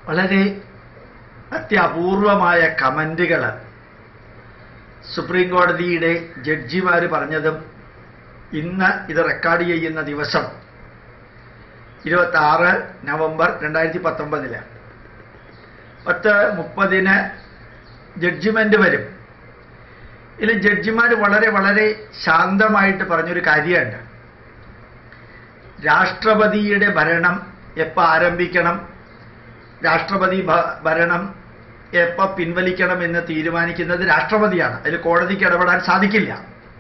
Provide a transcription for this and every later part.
വളരെ അത്യപൂർവമായ കമന്റുകൾ സുപ്രീം കോടതിയുടെ ജഡ്ജിമാർ പറഞ്ഞതും ഇന്ന് ഇത് റെക്കോർഡ് ചെയ്യുന്ന ദിവസം ഇരുപത്തി ആറ് നവംബർ രണ്ടായിരത്തി പത്തൊമ്പതില് പത്ത് മുപ്പതിന് ജഡ്ജിമെന്റ് വരും ഇതിൽ ജഡ്ജിമാർ വളരെ വളരെ ശാന്തമായിട്ട് പറഞ്ഞൊരു കാര്യമുണ്ട് രാഷ്ട്രപതിയുടെ ഭരണം എപ്പോൾ ആരംഭിക്കണം രാഷ്ട്രപതി ഭ- ഭരണം എപ്പോൾ പിൻവലിക്കണം എന്ന് തീരുമാനിക്കുന്നത് രാഷ്ട്രപതിയാണ് അതിൽ കോടതിക്ക് ഇടപെടാൻ സാധിക്കില്ല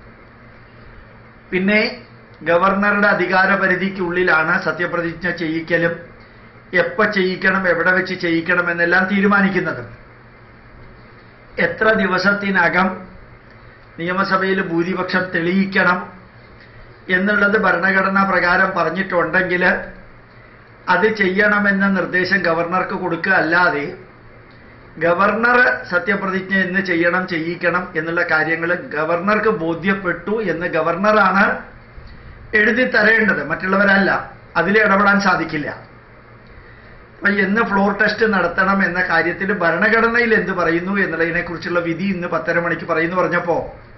പിന്നെ ഗവർണറുടെ അധികാര പരിധിക്കുള്ളിലാണ് സത്യപ്രതിജ്ഞ ചെയ്യിക്കലും എപ്പോൾ ചെയ്യിക്കണം എവിടെ വെച്ച് ചെയ്യിക്കണം എന്നെല്ലാം തീരുമാനിക്കുന്നത് എത്ര ദിവസത്തിനകം നിയമസഭയിൽ ഭൂരിപക്ഷം തെളിയിക്കണം എന്നുള്ളത് ഭരണഘടനാ പ്രകാരം പറഞ്ഞിട്ടുണ്ടെങ്കിൽ അത് ചെയ്യണമെന്ന നിർദ്ദേശം ഗവർണർക്ക് കൊടുക്കുക അല്ലാതെ ഗവർണർ സത്യപ്രതിജ്ഞ എന്ന് ചെയ്യണം ചെയ്യിക്കണം എന്നുള്ള കാര്യങ്ങൾ ഗവർണർക്ക് ബോധ്യപ്പെട്ടു എന്ന് ഗവർണറാണ് എഴുതി തരേണ്ടത് മറ്റുള്ളവരല്ല അതിൽ ഇടപെടാൻ സാധിക്കില്ല അപ്പൊ എന്ന് ഫ്ലോർ ടെസ്റ്റ് നടത്തണം എന്ന കാര്യത്തിൽ ഭരണഘടനയിൽ എന്ത് പറയുന്നു എന്നുള്ളതിനെ കുറിച്ചുള്ള വിധി ഇന്ന് പത്തര മണിക്ക് പറയുന്നു പറഞ്ഞപ്പോ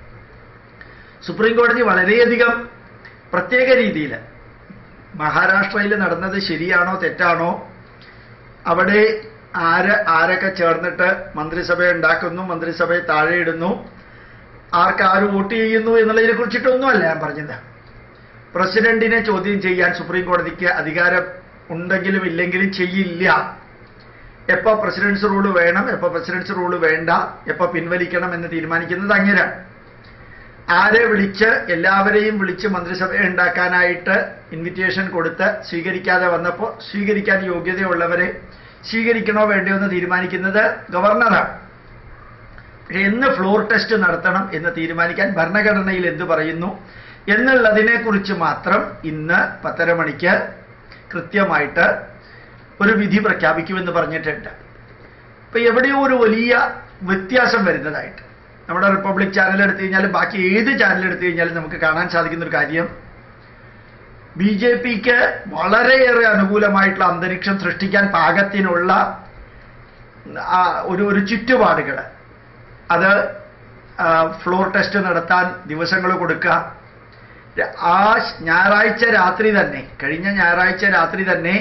സുപ്രീം കോടതി വളരെയധികം പ്രത്യേക രീതിയിൽ മഹാരാഷ്ട്രയിൽ നടന്നത് ശരിയാണോ തെറ്റാണോ അവിടെ ആര് ആരൊക്കെ ചേർന്നിട്ട് മന്ത്രിസഭ ഉണ്ടാക്കുന്നു മന്ത്രിസഭയെ താഴെ ഇടുന്നു ആർക്ക് ആര് വോട്ട് ചെയ്യുന്നു എന്നുള്ളതിനെ കുറിച്ചിട്ടൊന്നുമല്ല ഞാൻ പറഞ്ഞത് പ്രസിഡന്റിനെ ചോദ്യം ചെയ്യാൻ സുപ്രീം കോടതിക്ക് അധികാരം ഉണ്ടെങ്കിലും ഇല്ലെങ്കിലും ചെയ്യില്ല എപ്പോ പ്രസിഡൻസ് റൂള് വേണം എപ്പോ പ്രസിഡൻസ് റൂള് വേണ്ട എപ്പോ പിൻവലിക്കണം എന്ന് തീരുമാനിക്കുന്നത് അങ്ങനെയാണ് ആരെ വിളിച്ച് എല്ലാവരെയും വിളിച്ച് മന്ത്രിസഭ ഉണ്ടാക്കാനായിട്ട് ഇൻവിറ്റേഷൻ കൊടുത്ത് സ്വീകരിക്കാതെ വന്നപ്പോൾ സ്വീകരിക്കാൻ യോഗ്യതയുള്ളവരെ സ്വീകരിക്കണോ വേണ്ടയോ എന്ന് തീരുമാനിക്കുന്നത് ഗവർണറാണ് പക്ഷേ എന്ന് ഫ്ലോർ ടെസ്റ്റ് നടത്തണം എന്ന് തീരുമാനിക്കാൻ ഭരണഘടനയിൽ എന്ത് പറയുന്നു എന്നുള്ളതിനെ കുറിച്ച് മാത്രം ഇന്ന് പത്തര മണിക്ക് കൃത്യമായിട്ട് ഒരു വിധി പ്രഖ്യാപിക്കുമെന്ന് പറഞ്ഞിട്ടുണ്ട് ഇപ്പൊ എവിടെയോ ഒരു വലിയ വ്യത്യാസം വരുന്നതായിട്ട് നമ്മുടെ റിപ്പബ്ലിക് ചാനൽ എടുത്തു കഴിഞ്ഞാലും ബാക്കി ഏത് ചാനൽ എടുത്തു കഴിഞ്ഞാലും നമുക്ക് കാണാൻ സാധിക്കുന്ന ഒരു കാര്യം ബി ജെ പിക്ക് വളരെയേറെ അനുകൂലമായിട്ടുള്ള അന്തരീക്ഷം സൃഷ്ടിക്കാൻ പാകത്തിനുള്ള ആ, ഒരു ഒരു ചുറ്റുപാടുകൾ അത് ആ, ഫ്ലോർ ടെസ്റ്റ് നടത്താൻ ദിവസങ്ങൾ കൊടുക്കുക ആ ഞായറാഴ്ച രാത്രി തന്നെ കഴിഞ്ഞ ഞായറാഴ്ച രാത്രി തന്നെ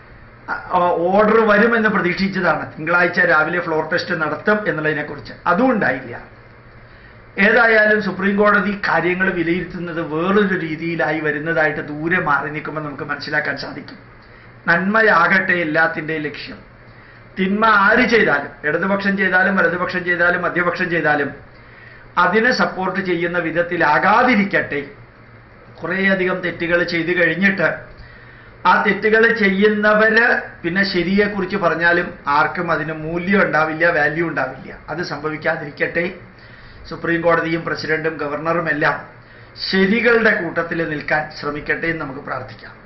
ഓർഡർ വരുമെന്ന് പ്രതീക്ഷിച്ചതാണ് തിങ്കളാഴ്ച രാവിലെ ഫ്ലോർ ടെസ്റ്റ് നടത്തും എന്നുള്ളതിനെക്കുറിച്ച് അതും ഉണ്ടായില്ല ഏതായാലും സുപ്രീം കോടതി കാര്യങ്ങൾ വിലയിരുത്തുന്നത് വേറൊരു രീതിയിലായി വരുന്നതായിട്ട് ദൂരെ മാറി നിൽക്കുമ്പോൾ നമുക്ക് മനസ്സിലാക്കാൻ സാധിക്കും നന്മയാകട്ടെ എല്ലാത്തിൻ്റെയും ലക്ഷ്യം തിന്മ ആര് ചെയ്താലും ഇടതുപക്ഷം ചെയ്താലും വലതുപക്ഷം ചെയ്താലും മധ്യപക്ഷം ചെയ്താലും അതിനെ സപ്പോർട്ട് ചെയ്യുന്ന വിധത്തിലാകാതിരിക്കട്ടെ കുറേയധികം തെറ്റുകൾ ചെയ്തു കഴിഞ്ഞിട്ട് ആ തെറ്റുകൾ ചെയ്യുന്നവര് പിന്നെ ശരിയെക്കുറിച്ച് പറഞ്ഞാലും ആർക്കും അതിന് മൂല്യം ഉണ്ടാവില്ല വാല്യൂ ഉണ്ടാവില്ല അത് സംഭവിക്കാതിരിക്കട്ടെ സുപ്രീം കോടതിയും പ്രസിഡന്റും ഗവർണറും എല്ലാം ശരികളുടെ കൂട്ടത്തിൽ നിൽക്കാൻ ശ്രമിക്കട്ടെ എന്ന് നമുക്ക് പ്രാർത്ഥിക്കാം